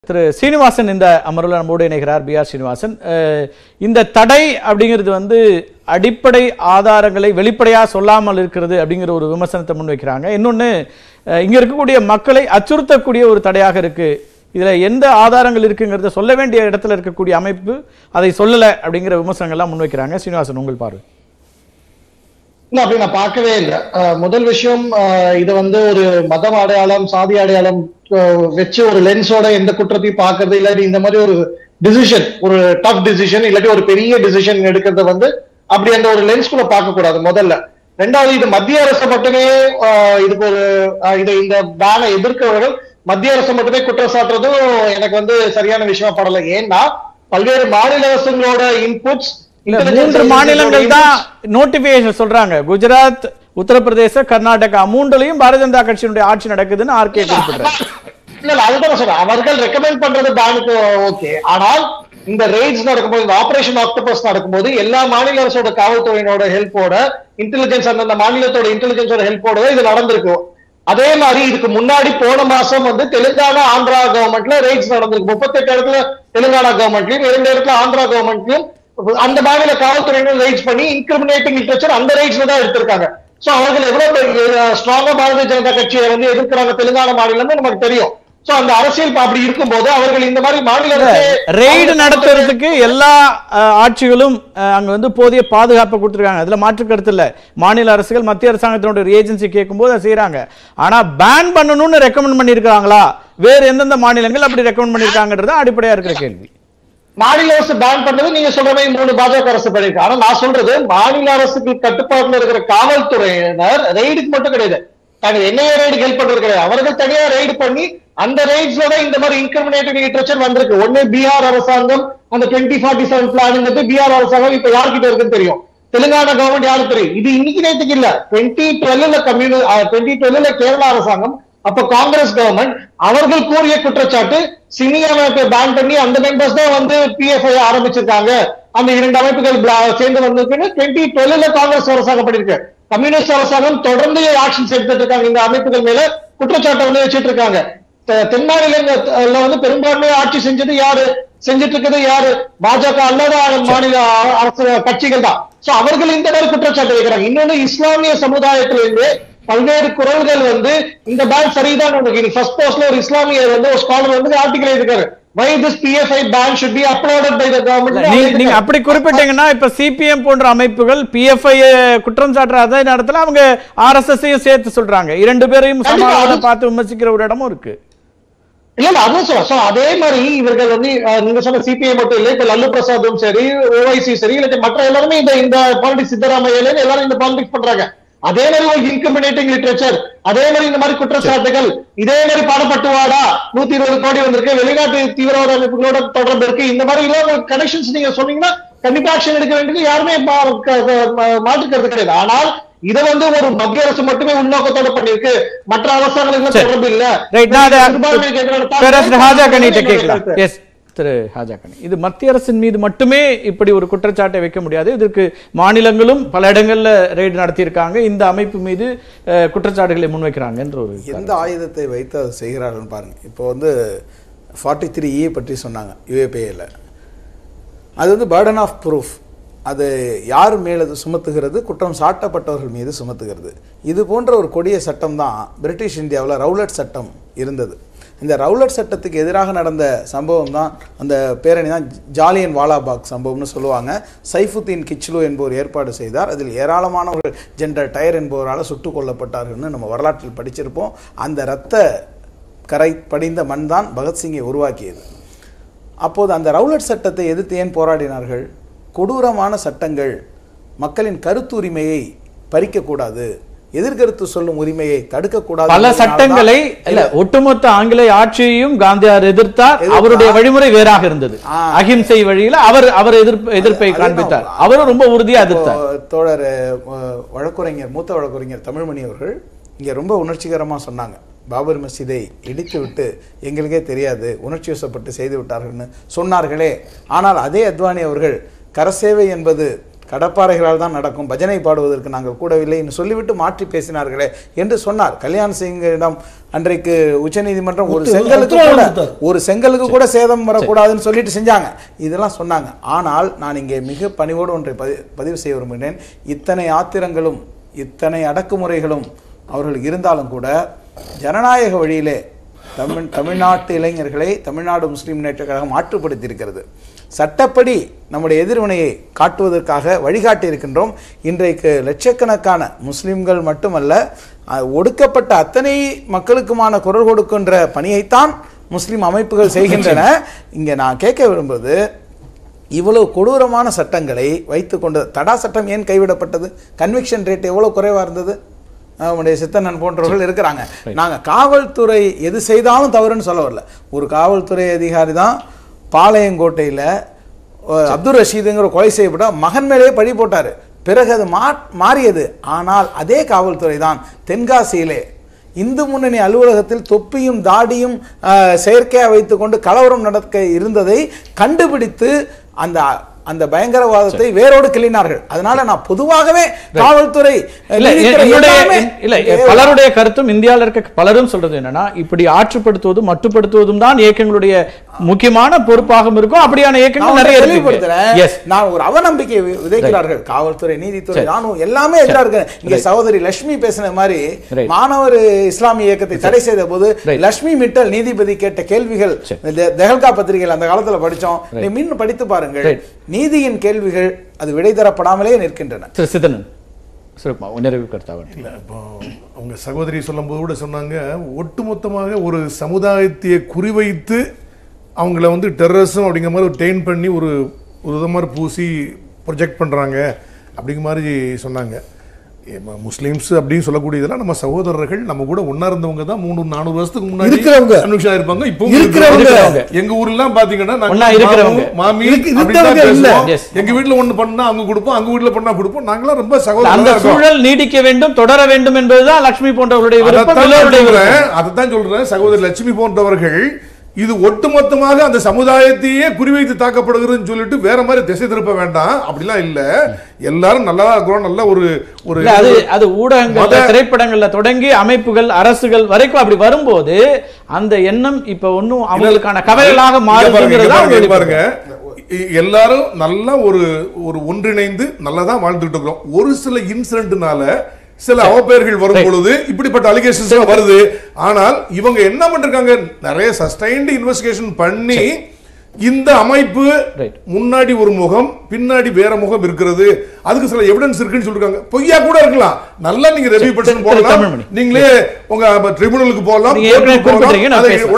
திரு சீனிவாசன் இந்த அமர்வில் நம்மோடு இணைகிறார் பி ஆர் சீனிவாசன் அஹ், இந்த தடை அப்படிங்கிறது வந்து அடிப்படை ஆதாரங்களை வெளிப்படையாக சொல்லாமல் இருக்கிறது அப்படிங்கிற ஒரு விமர்சனத்தை முன்வைக்கிறாங்க இன்னொன்று இங்கே இருக்கக்கூடிய மக்களை அச்சுறுத்தக்கூடிய ஒரு தடையாக இருக்கு இதில் எந்த ஆதாரங்கள் இருக்குங்கிறத சொல்ல வேண்டிய இடத்துல இருக்கக்கூடிய அமைப்பு அதை சொல்லலை அப்படிங்கிற விமர்சனங்கள்லாம் முன்வைக்கிறாங்க சீனிவாசன் உங்கள் பார்வை இல்ல அப்படி நான் பார்க்கவே இல்லை அஹ் முதல் விஷயம் அஹ் இது வந்து ஒரு மதம் அடையாளம் சாதி அடையாளம் அஹ் வச்சு ஒரு லென்ஸோட எந்த குற்றத்தையும் பார்க்கறது இல்லாட்டி இந்த மாதிரி ஒரு டிசிஷன் ஒரு டஃப் டிசிஷன் இல்லாட்டி ஒரு பெரிய டிசிஷன் எடுக்கிறத வந்து அப்படி அந்த ஒரு லென்ஸ்குள்ள பார்க்க கூடாது முதல்ல ரெண்டாவது இது மத்திய அரசு மட்டுமே அஹ் இதுக்கு ஒரு அஹ் இது இந்த பேனை எதிர்க்கிறவர்கள் மத்திய அரசு மட்டுமே குற்றம் சாட்டுறதும் எனக்கு வந்து சரியான விஷயமா படல ஏன்னா பல்வேறு மாநில அரசுகளோட இன்புட்ஸ் இல்ல, மூன்று மாநிலங்கள் தான் நோட்டிபிகேஷன் சொல்றாங்க குஜராத் உத்தரப்பிரதேச கர்நாடகா மூன்றுலயும் பாரதிய ஜனதா கட்சியினுடைய ஆட்சி நடக்குதுன்னு ஆர்கே குறிப்பிடுறாரு இல்ல இல்ல அதுதான் நான் சொல்றேன் அவர்கள் ரெக்கமெண்ட் பண்றது பேனுக்கு ஓகே ஆனால் இந்த ரெய்ட்ஸ் நடக்கும்போது இந்த ஆபரேஷன் ஆக்டோபஸ் நடக்கும்போது எல்லா மாநில அரசோட காவல்துறையினோட ஹெல்ப்போட இன்டெலிஜென்ஸ் அந்தந்த மாநிலத்தோட இன்டெலிஜென்ஸோட ஹெல்ப்போட தான் இது நடந்திருக்கு அதே மாதிரி இதுக்கு முன்னாடி போன மாசம் வந்து தெலுங்கானா ஆந்திரா கவர்மெண்ட்ல ரெய்ட்ஸ் நடந்திருக்கு முப்பத்தெட்டு இடத்துல தெலுங்கானா கவர்மெண்ட்லயும் இரண்டு இடத்துல ஆந்திரா கவர்மெண்ட்லயும் அந்த மாநில காவல்துறையினர் ரைட்ஸ் பண்ணி இன்கிரிமினேட்டிங் லிட்ரேச்சர் அந்த ரைட்ஸ்ல தான் எடுத்திருக்காங்க சோ அவர்கள் எவ்வளவு ஸ்ட்ராங்கா பாரதிய ஜனதா கட்சியை வந்து எதிர்க்கிறாங்க தெலுங்கானா மாநிலம் நமக்கு தெரியும் சோ அந்த அரசியல் அப்படி இருக்கும்போது அவர்கள் இந்த மாதிரி மாநில அரசே- ரெய்டு நடத்துறதுக்கு எல்லா அஹ், ஆட்சிகளும் அஹ், அங்க வந்து போதிய பாதுகாப்பு கொடுத்துருக்காங்க அதுல மாற்று கருத்து இல்ல மாநில அரசுகள் மத்திய அரசாங்கத்தினுடைய ஒரு ஏஜென்சி கேட்கும்போது அதை செய்றாங்க ஆனா பேன் பண்ணணும்னு ரெக்கமெண்ட் பண்ணியிருக்காங்களா வேற எந்தெந்த மாநிலங்கள் அப்படி ரெக்கமெண்ட் பண்ணியிருக்காங்கன்றது தான் அடிப்படையா இருக்கிற கேள்வி மாநில அரசு பேன் பண்ணது நீங்க சொல்ற மாதிரி மூணு பாஜக அரசு பண்ணிருக்கு ஆனா நான் சொல்றது மாநில அரசுக்கு கட்டுப்பாட்டுல இருக்கிற காவல்துறையினர் ரெய்டுக்கு மட்டும் கிடையாது நாங்க என்ஐஏ ரெய்டுக்கு ஹெல்ப் பண்றது கிடையாது அவர்கள் தனியா ரெய்டு பண்ணி அந்த ரெய்ட்ஸ்ல தான் இந்த மாதிரி இன்கிரிமினேட்டிவ் லிட்ரேச்சர் வந்திருக்கு ஒண்ணு பீகார் அரசாங்கம் அந்த twenty forty seven plan Bihar அரசாங்கம் இப்ப யார்கிட்ட இருக்குன்னு தெரியும் தெலுங்கானா கவர்மெண்ட் யாருக்கு தெரியும் இது இன்னைக்கு நேற்றுக்கு இல்ல டுவெண்ட்டி டுவெல்ல கம்யூனி டுவெண்ட்டி டுவெல்ல கேரளா அரசாங்கம் அப்ப காங்கிரஸ் கவர்மெண்ட் அவர்கள் கூறிய குற்றச்சாட்டு சினி அமைப்பை பேன் பண்ணி அந்த மெம்பர்ஸ் தான் வந்து பிஎஃப்ஐ ஆரம்பிச்சிருக்காங்க அந்த இரண்டு அமைப்புகள் bla- சேர்ந்து வந்திருக்குன்னு டுவெண்ட்டி டுவெல்ல காங்கிரஸ் அரசாங்கம் பண்ணிருக்கு கம்யூனிஸ்ட் அரசாங்கம் தொடர்ந்து ஆக்ஷன்ஸ் எடுத்துட்டு இருக்காங்க இந்த அமைப்புகள் மேல குற்றச்சாட்டை வந்து வச்சிட்டு இருக்காங்க தெ- தென் மாநிலங்கள்ல வந்து பெரும்பான்மையா ஆட்சி செஞ்சது யாரு செஞ்சுட்டு இருக்கிறது யாரு பாஜக அல்லாத மாநில அ- அரசு கட்சிகள் தான் சோ அவர்கள் இந்த மாதிரி குற்றச்சாட்டு வைக்கிறாங்க இன்னொன்னு இஸ்லாமிய சமுதாயத்திலிருந்து பல்வேறு குரல்கள் வந்து இந்த பேன் சரிதான் உங்களுக்கு ஃபர்ஸ்ட் போஸ்ட்ல ஒரு இஸ்லாமியர் வந்து ஒரு ஸ்காலர் வந்து ஆர்டிகல் இருக்காரு why this PFI ban should be uploaded by the நீ- நீங்க கவர்மெண்ட் அப்படி குறிப்பிட்டீங்கன்னா இப்ப சிபிஎம் போன்ற அமைப்புகள் பிஎஃப்ஐ குற்றம் சாட்டுற அதே நேரத்துல அவங்க ஆர்எஸ்எஸ் சேர்த்து சொல்றாங்க இரண்டு பேரையும் கண்டிப்பா, சமாதானம் அது- பார்த்து விமர்சிக்கிற ஒரு இடமும் இருக்கு இல்ல இல்ல அதுவும் சொல்ல சோ அதே மாதிரி இவர்கள் வந்து அஹ், நீங்க சொன்ன சிபிஐ மட்டும் இல்ல இப்ப லல்லு பிரசாதும் சரி ஓவைசி சரி இல்லாட்டி மற்ற எல்லாருமே இந்த இந்த பாலிடிக்ஸ் சித்தராமையில எல்லாரும் இந்த பாலிடிக்ஸ் பண்றாங்க அதே மாதிரி ஒரு இன்கிரிமினேட்டிங் லிட்ரேச்சர் அதே மாதிரி இந்த மாதிரி குற்றச்சாட்டுகள் இதே மாதிரி பணப்பட்டுவாடா நூத்தி இருபது கோடி வந்திருக்கு வெளிநாட்டு தீவிரவாத அமைப்புகளோட தொடர்பு இருக்கு இந்த மாதிரி எல்லாம் கனெக்ஷன்ஸ் நீங்க சொன்னீங்கன்னா கண்டிப்பா ஆக்ஷன் எடுக்க வேண்டியது யாருமே மா- க- க- மா- மாற்றுக்கிறது கிடையாது ஆனால் இதை வந்து ஒரு மத்திய அரசு மட்டுமே உள்நோக்கத்தோட பண்ணிருக்கு மற்ற அரசாங்கங்களுக்கு சரி. தொடர்பு இல்ல ரைட் நான் அதை சிறுபான்மை கேட்கிற பேரரசர் ஹாஜா கனிட்ட என்னோட கேட்கலாம் கருத்து. எஸ் திரு ஹாஜா கனி இது மத்திய அரசின் மீது மட்டுமே இப்படி ஒரு குற்றச்சாட்டை வைக்க முடியாது இதற்கு மாநிலங்களும் பல இடங்கள்ல ரெய்டு நடத்தியிருக்காங்க இந்த அமைப்பு மீது அஹ், குற்றச்சாட்டுகளை முன்வைக்கிறாங்க என்ற ஒரு எந்த ஆயுதத்தை வைத்து அதை செய்கிறார்கள்னு பாருங்க இப்போ வந்து ஃபார்ட்டி த்ரீ இ பற்றி சொன்னாங்க யூஏபிஏல அது வந்து பேர்டன் ஆஃப் ப்ரூஃப் அது யார் மேலே அது சுமத்துகிறது குற்றம் சாட்டப்பட்டவர்கள் மீது சுமத்துகிறது இது போன்ற ஒரு கொடிய சட்டம் தான் பிரிட்டிஷ் இந்தியாவில் ரவுலட் சட்டம் இருந்தது இந்த ரவுலட் சட்டத்துக்கு எதிராக நடந்த சம்பவம் தான் அந்த பேரணி தான் ஜாலியன் வாலாபாக் சம்பவம்னு சொல்லுவாங்க சைஃபுத்தீன் கிச்லு என்பவர் ஏற்பாடு செய்தார் அதில் ஏராளமானவர்கள் ஜென்டர் டயர் என்பவரால் சுட்டுக் கொல்லப்பட்டார்கள்னு நம்ம வரலாற்றில் படிச்சிருப்போம் அந்த இரத்த கரை படிந்த மண் தான் பகத்சிங்கை உருவாக்கியது அப்போது அந்த ரவுலட் சட்டத்தை எதிர்த்து ஏன் போராடினார்கள் கொடூரமான சட்டங்கள் மக்களின் கருத்துரிமையை பறிக்கக்கூடாது எதிர்கருத்து சொல்லும் உரிமையை தடுக்கக்கூடாது பல என்பதனால்தான் சட்டங்களை இல்ல ஒட்டுமொத்த ஆங்கிலேய ஆட்சியையும் காந்தியார் எதிர்த்தார் எதிர்த்தார். அவருடைய வழிமுறை வேறாக இருந்தது ஆ. அகிம்சை வழியில அவர் அவர் எதிர்ப்பு எதிர்ப்பை அதுதான் காண்பித்தார் அவர். அவரும் ரொம்ப உறுதியா எதிர்த்தார் இப்போ தோழர் அஹ், வழக்குரைஞர் மூத்த வழக்குரைஞர் தமிழ்மணி அவர்கள் இங்கே ரொம்ப உணர்ச்சிகரமா சொன்னாங்க பாபர் மசீதை இடித்து விட்டு எங்களுக்கே தெரியாது உணர்ச்சி வசப்பட்டு செய்து விட்டார்கள்னு சொன்னார்களே ஆனால் அதே அத்வானி அவர்கள் கரசேவை என்பது கடப்பாறைகளால் தான் நடக்கும் பஜனை பாடுவதற்கு நாங்கள் கூடவில்லை என்று சொல்லிவிட்டு மாற்றி பேசினார்களே என்று சொன்னார் கல்யாண் சிங்கிடம் அன்றைக்கு உச்சநீதிமன்றம் ஒரு உத்தரவு- செங்கலுக்கு உத்தரவு கூட கொடுத்தார். ஒரு செங்கலுக்கு கூட சேதம் வரக்கூடாதுன்னு சொல்லிட்டு செஞ்சாங்க இதெல்லாம் சொன்னாங்க ஆனால் நான் இங்கே மிக பணிவோடு ஒன்றை பதி பதிவு செய்ய விரும்புகிறேன் இத்தனை ஆத்திரங்களும் இத்தனை அடக்குமுறைகளும் அவர்களுக்கு இருந்தாலும் கூட ஜனநாயக வழியிலே தமிழ் தமிழ்நாட்டு இளைஞர்களை தமிழ்நாடு முஸ்லிம் முன்னேற்ற கழகம் ஆற்றுப்படுத்தியிருக்கிறது சட்டப்படி நம்முடைய எதிர்வினையை காட்டுவதற்காக வழிகாட்டி இருக்கின்றோம் இன்றைக்கு லட்சக்கணக்கான முஸ்லிம்கள் மட்டுமல்ல அஹ், ஒடுக்கப்பட்ட அத்தனை மக்களுக்குமான குரல் கொடுக்கின்ற பணியைத்தான் முஸ்லிம் அமைப்புகள் செய்கின்றன இங்கே நான் கேட்க விரும்புவது இவ்வளவு கொடூரமான சட்டங்களை வைத்துக்கொண்டு தடா சட்டம் ஏன் கைவிடப்பட்டது கன்விக்ஷன் ரேட் எவ்வளவு குறைவா இருந்தது நம்முடைய சித்தண்ணன் போன்றவர்கள் இருக்கிறாங்க நாங்க காவல்துறை எது செய்தாலும் தவறுன்னு சொல்ல வரல ஒரு காவல்துறை அதிகாரி தான் பாளையங்கோட்டையில அஹ், அப்துல் ரஷீதுங்கிற கொலை செய்யப்பட்ட மகன் மேலேயே பழி போட்டாரு பிறகு அது மா மாறியது ஆனால் அதே காவல்துறை தான் தென்காசியிலே இந்து முன்னணி அலுவலகத்தில் தொப்பியும் தாடியும் அஹ், செயற்கையாக வைத்துக்கொண்டு கலவரம் நடக்க இருந்ததை கண்டுபிடித்து அந்த அந்த பயங்கரவாதத்தை வேரோடு கிள்ளினார்கள் அதனால நான் பொதுவாகவே காவல்துறை இல்ல நீதித்துறை என்னுடைய எல்லாமே இல்ல பலருடைய கருத்தும் இந்தியாவில் இருக்க பலரும் சொல்றது என்னன்னா இப்படி ஆற்றுப்படுத்துவதும் மட்டுப்படுத்துவதும் தான் இயக்கங்களுடைய முக்கியமான பொறுப்பாகவும் இருக்கும் அப்படியான நான் இயக்கங்கள் ஒன்றை நிறைய இருக்கு தெளிவுபடுத்துறேன். எஸ் நான் ஒரு அவநம்பிக்கை வி- விதைக்கிறார்கள் காவல்துறை நீதித்துறை சரி. ராணுவம் எல்லாமே எதிராக இருக்கு இங்க சகோதரி லட்சுமி பேசின மாதிரி Right. மாணவர் இஸ்லாமிய இயக்கத்தை தடை செய்த போது Right. லட்சுமி மிட்டல் நீதிபதி கேட்ட கேள்விகள் இந்த தெஹல்கா பத்திரிகையில் அந்த காலத்துல படிச்சோம் நீ மின் படித்து பாருங்கள் Right. நீதியின் கேள்விகள் அது விடை தரப்படாமலே நிற்கின்றன திரு சிதனன் சிறப்பா நிறைவு கருத்தாக இல்ல இப்போ அவங்க சகோதரி சொல்லும்போது கூட சொன்னாங்க ஒட்டுமொத்தமாக ஒரு சமுதாயத்தை குறிவைத்து அவங்கள வந்து டெரரிசம் அப்படிங்கிற மாதிரி ஒரு டெயின் பண்ணி ஒரு ஒரு வித மாதிரி பூசி ப்ரொஜெக்ட் பண்றாங்க அப்படிங்கிற மாதிரி சொன்னாங்க இப்ப முஸ்லிம்ஸ் அப்படின்னு சொல்லக்கூடியதெல்லாம் நம்ம சகோதரர்கள் நம்ம கூட ஒண்ணா இருந்தவங்க தான் மூணு நானூறு வருஷத்துக்கு முன்னாடி இருக்கிறவங்க. conviction ஆயிருப்பாங்க இப்போ இருக்கிறவங்க. இருக்கிறவங்க எங்க ஊர்லாம் பாத்தீங்கன்னா நாங்க ஒண்ணா இருக்கிறவங்க. மாமு, மாமி இருக்கு- அப்படின்னு தான் இருந்தவங்க இல்ல. பேசுவோம். Yes. எங்க வீட்டுல ஒண்ணு பண்ணா அவங்க கொடுப்போம் அங்க வீட்டுல பண்ணா கொடுப்போம் நாங்களாம் ரொம்ப அந்த சகோதரர்களா இருக்கோம். சூழல் நீடிக்க வேண்டும் தொடர வேண்டும் என்பதுதான் லட்சுமி போன்றவர்களுடைய விருப்பம் அதைத்தான் எல்லோருடைய விருப்பம் சொல்றேன் அதைத்தான் சொல்றேன் சகோதரி லட்சுமி போன்றவர்கள் இது ஒட்டுமொத்தமாக அந்த சமுதாயத்தையே குறிவைத்து தாக்கப்படுகிறதுன்னு சொல்லிட்டு வேற மாதிரி திசை திருப்ப வேண்டாம் அப்படிலாம் இல்ல எல்லாரும் நல்லா இருக்கிறோம் நல்ல ஒரு ஒரு இல்ல, அது அது ஊடகங்கள்ல மத- திரைப்படங்கள்ல தொடங்கி அமைப்புகள் அரசுகள் வரைக்கும் அப்படி வரும்போது அந்த எண்ணம் இப்ப ஒண்ணும் அவங்களுக்கான கவலைகளாக இங்க பாருங்க, இங்க மாறுதுங்கிறதா பாருங்க, இங்க வெளிப்படுது. பாருங்க இ- எல்லாரும் நல்லா ஒரு ஒரு ஒன்றிணைந்து நல்லா தான் வாழ்ந்துட்டு இருக்கிறோம் ஒரு சில இன்சிடென்ட்னால சில அவப்பெயர்கள் வரும் Right. பொழுது இப்படிப்பட்ட அலிகேஷன்ஸ் வருது ஆனால் இவங்க என்ன பண்ணிருக்காங்க நிறைய சஸ்டைன்டு இன்வெஸ்டிகேஷன் பண்ணி இந்த அமைப்பு Right. முன்னாடி ஒரு முகம் பின்னாடி வேற முகம் இருக்கிறது அதுக்கு சில எவிடன்ஸ் இருக்குன்னு சொல்லிருக்காங்க பொய்யா கூட இருக்கலாம் நல்லா நீங்க ரெவியூ சரி, பர்சன் திரு போடலாம் தமிழ்மணி. நீங்களே உங்க ட்ரிபுனலுக்கு போகலாம் நீங்க ஏற்கனவே கோர்ட்டுக்கு போகலாம். குறிப்பிட்டீங்க, நான் அதை பேசுறேன்.